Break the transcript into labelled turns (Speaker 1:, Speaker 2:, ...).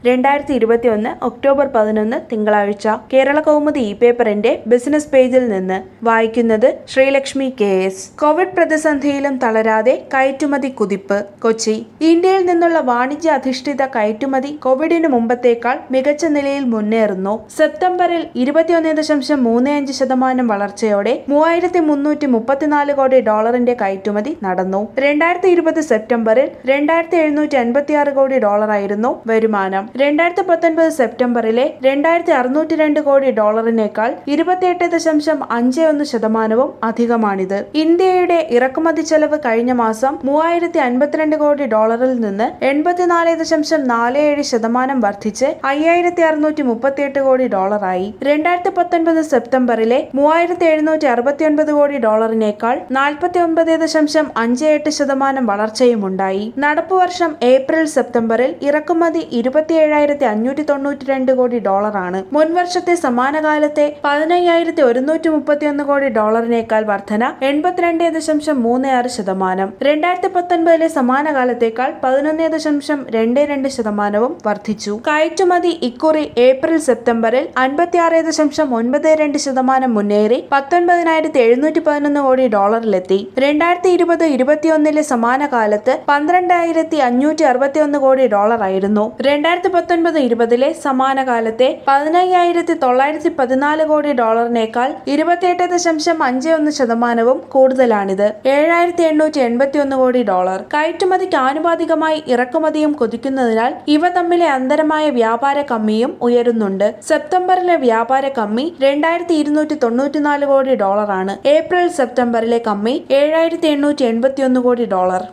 Speaker 1: രണ്ടായിരത്തി ഇരുപത്തിയൊന്ന് ഒക്ടോബർ പതിനൊന്ന് തിങ്കളാഴ്ച കേരള കൗമുദി ഇ പേപ്പറിന്റെ ബിസിനസ് പേജിൽ നിന്ന് വായിക്കുന്നത് ശ്രീലക്ഷ്മി കെ എസ് കോവിഡ് പ്രതിസന്ധിയിലും തളരാതെ കയറ്റുമതി കുതിപ്പ് കൊച്ചി ഇന്ത്യയിൽ നിന്നുള്ള വാണിജ്യ അധിഷ്ഠിത കയറ്റുമതി കോവിഡിന് മുമ്പത്തേക്കാൾ മികച്ച നിലയിൽ മുന്നേറുന്നു സെപ്റ്റംബറിൽ ഇരുപത്തിയൊന്ന് ദശാംശം മൂന്ന് അഞ്ച് ശതമാനം വളർച്ചയോടെ മൂവായിരത്തി മുന്നൂറ്റി മുപ്പത്തിനാല് കോടി ഡോളറിന്റെ കയറ്റുമതി നടന്നു രണ്ടായിരത്തി ഇരുപത് സെപ്റ്റംബറിൽ രണ്ടായിരത്തി എഴുന്നൂറ്റി അൻപത്തിയാറ് കോടി ഡോളറായിരുന്നു വരുമാനം രണ്ടായിരത്തി പത്തൊൻപത് സെപ്റ്റംബറിലെ രണ്ടായിരത്തി അറുന്നൂറ്റി രണ്ട് കോടി ഡോളറിനേക്കാൾ ഇരുപത്തിയെട്ട് ദശാംശം അഞ്ച് ഒന്ന് ശതമാനവും അധികമാണിത് ഇന്ത്യയുടെ ഇറക്കുമതി ചെലവ് കഴിഞ്ഞ മാസം മൂവായിരത്തി അൻപത്തിരണ്ട് കോടി ഡോളറിൽ നിന്ന് എൺപത്തിനാല് ദശാംശം നാല് ഏഴ് ശതമാനം വർദ്ധിച്ച് അയ്യായിരത്തി അറുന്നൂറ്റി മുപ്പത്തിയെട്ട് കോടി ഡോളറായി രണ്ടായിരത്തി പത്തൊൻപത് സെപ്റ്റംബറിലെ മൂവായിരത്തി എഴുന്നൂറ്റി അറുപത്തിയൊൻപത് കോടി ഡോളറിനേക്കാൾ നാൽപ്പത്തി ഒൻപത് ദശാംശം അഞ്ച് എട്ട് ശതമാനം വളർച്ചയുമുണ്ടായി നടപ്പു വർഷം ഏപ്രിൽ സെപ്റ്റംബറിൽ ഇറക്കുമതി ഇരുപത്തിയേഴായിരത്തി അഞ്ഞൂറ്റി തൊണ്ണൂറ്റി രണ്ട് കോടി ഡോളറാണ് മുൻവർഷത്തെ സമാനകാലത്തെ പതിനയ്യായിരത്തി ഒരുന്നൂറ്റി മുപ്പത്തിയൊന്ന് കോടി ഡോളറിനേക്കാൾ വർധന എൺപത്തിരണ്ട് ദശാംശം മൂന്ന് ആറ് ശതമാനം രണ്ടായിരത്തി പത്തൊൻപതിലെ സമാനകാലത്തേക്കാൾ പതിനൊന്ന് ദശാംശം രണ്ട് രണ്ട് ശതമാനവും വർദ്ധിച്ചു കയറ്റുമതി ഇക്കുറി ഏപ്രിൽ സെപ്റ്റംബറിൽ അൻപത്തിയാറ് ദശാംശം ഒൻപത് രണ്ട് ശതമാനം മുന്നേറി പത്തൊൻപതിനായിരത്തി എഴുന്നൂറ്റി പതിനൊന്ന് കോടി ഡോളറിലെത്തി രണ്ടായിരത്തി ഇരുപത് ഇരുപത്തിയൊന്നിലെ സമാന കാലത്ത് പന്ത്രണ്ടായിരത്തി അഞ്ഞൂറ്റി അറുപത്തിയൊന്ന് കോടി ഡോളറായിരുന്നു രണ്ടായിരത്തി പത്തൊൻപത് ഇരുപതിലെ സമാന കാലത്തെ പതിനയ്യായിരത്തി തൊള്ളായിരത്തി പതിനാല് കോടി ഡോളറിനേക്കാൾ ഇരുപത്തിയെട്ട് ദശാംശം അഞ്ച് ഒന്ന് ശതമാനവും കൂടുതലാണിത് ഏഴായിരത്തി എണ്ണൂറ്റി എൺപത്തി ഒന്ന് കോടി ഡോളർ കയറ്റുമതിക്ക് ആനുപാതികമായി ഇറക്കുമതിയും കുതിക്കുന്നതിനാൽ ഇവ തമ്മിലെ അന്തരമായ വ്യാപാര കമ്മിയും ഉയരുന്നുണ്ട് സെപ്റ്റംബറിലെ വ്യാപാര കമ്മി രണ്ടായിരത്തി ഇരുന്നൂറ്റി തൊണ്ണൂറ്റിനാല് കോടി ഡോളറാണ് ഏപ്രിൽ സെപ്റ്റംബറിലെ കമ്മി ഏഴായിരത്തി എണ്ണൂറ്റി എൺപത്തി ഒന്ന് കോടി ഡോളർ